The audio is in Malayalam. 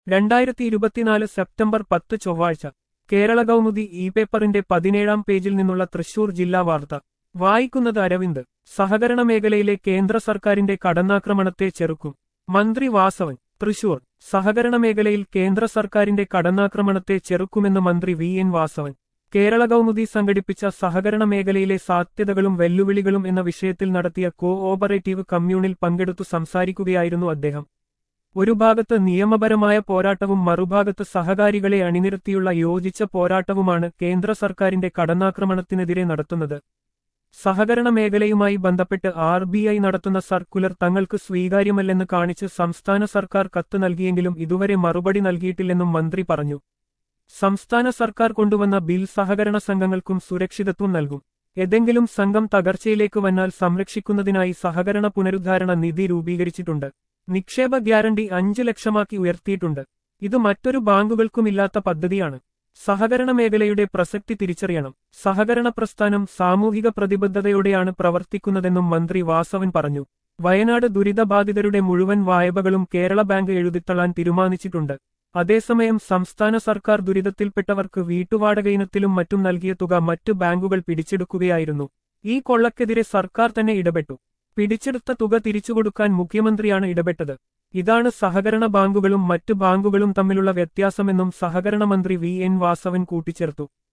രണ്ടായിരത്തി ഇരുപത്തിനാല് സെപ്റ്റംബർ പത്ത് ചൊവ്വാഴ്ച കേരള കൗമുദി ഇ പേപ്പറിന്റെ പതിനേഴാം പേജിൽ നിന്നുള്ള തൃശൂർ ജില്ലാ വാർത്ത വായിക്കുന്നത് അരവിന്ദ് സഹകരണ മേഖലയിലെ കേന്ദ്ര സർക്കാരിന്റെ കടന്നാക്രമണത്തെ ചെറുക്കും മന്ത്രി വാസവൻ തൃശൂർ സഹകരണ മേഖലയിൽ കേന്ദ്ര സർക്കാരിന്റെ കടന്നാക്രമണത്തെ ചെറുക്കുമെന്ന് മന്ത്രി വി എൻ വാസവൻ കേരള കൗമുദി സംഘടിപ്പിച്ച സഹകരണ മേഖലയിലെ സാധ്യതകളും വെല്ലുവിളികളും എന്ന വിഷയത്തിൽ നടത്തിയ കോ ഓപ്പറേറ്റീവ് കമ്മ്യൂണിൽ പങ്കെടുത്തു സംസാരിക്കുകയായിരുന്നു അദ്ദേഹം ഒരു ഭാഗത്ത് നിയമപരമായ പോരാട്ടവും മറുഭാഗത്ത് സഹകാരികളെ അണിനിരത്തിയുള്ള യോജിച്ച പോരാട്ടവുമാണ് കേന്ദ്ര സർക്കാരിന്റെ കടന്നാക്രമണത്തിനെതിരെ നടത്തുന്നത് സഹകരണ മേഖലയുമായി ബന്ധപ്പെട്ട് ആർ ബി ഐ നടത്തുന്ന സർക്കുലർ തങ്ങൾക്ക് സ്വീകാര്യമല്ലെന്ന് കാണിച്ച് സംസ്ഥാന സർക്കാർ കത്ത് നൽകിയെങ്കിലും ഇതുവരെ മറുപടി നൽകിയിട്ടില്ലെന്നും മന്ത്രി പറഞ്ഞു സംസ്ഥാന സർക്കാർ കൊണ്ടുവന്ന ബിൽ സഹകരണ സംഘങ്ങൾക്കും സുരക്ഷിതത്വം നൽകും ഏതെങ്കിലും സംഘം തകർച്ചയിലേക്ക് വന്നാൽ സംരക്ഷിക്കുന്നതിനായി സഹകരണ പുനരുദ്ധാരണ നിധി രൂപീകരിച്ചിട്ടുണ്ട് നിക്ഷേപ ഗ്യാരണ്ടി അഞ്ച് ലക്ഷമാക്കി ഉയർത്തിയിട്ടുണ്ട് ഇത് മറ്റൊരു ബാങ്കുകൾക്കുമില്ലാത്ത പദ്ധതിയാണ് സഹകരണ മേഖലയുടെ പ്രസക്തി തിരിച്ചറിയണം സഹകരണ പ്രസ്ഥാനം സാമൂഹിക പ്രതിബദ്ധതയോടെയാണ് പ്രവർത്തിക്കുന്നതെന്നും മന്ത്രി വാസവൻ പറഞ്ഞു വയനാട് ദുരിതബാധിതരുടെ മുഴുവൻ വായ്പകളും കേരള ബാങ്ക് എഴുതിത്തള്ളാൻ തീരുമാനിച്ചിട്ടുണ്ട് അതേസമയം സംസ്ഥാന സർക്കാർ ദുരിതത്തിൽപ്പെട്ടവർക്ക് വീട്ടുവാടക ഇനത്തിലും മറ്റും നൽകിയ തുക മറ്റു ബാങ്കുകൾ പിടിച്ചെടുക്കുകയായിരുന്നു ഈ കൊള്ളക്കെതിരെ സർക്കാർ തന്നെ ഇടപെട്ടു പിടിച്ചെടുത്ത തുക തിരിച്ചുകൊടുക്കാൻ മുഖ്യമന്ത്രിയാണ് ഇടപെട്ടത് ഇതാണ് സഹകരണ ബാങ്കുകളും മറ്റു ബാങ്കുകളും തമ്മിലുള്ള വ്യത്യാസമെന്നും സഹകരണ മന്ത്രി വി എൻ വാസവൻ കൂട്ടിച്ചേർത്തു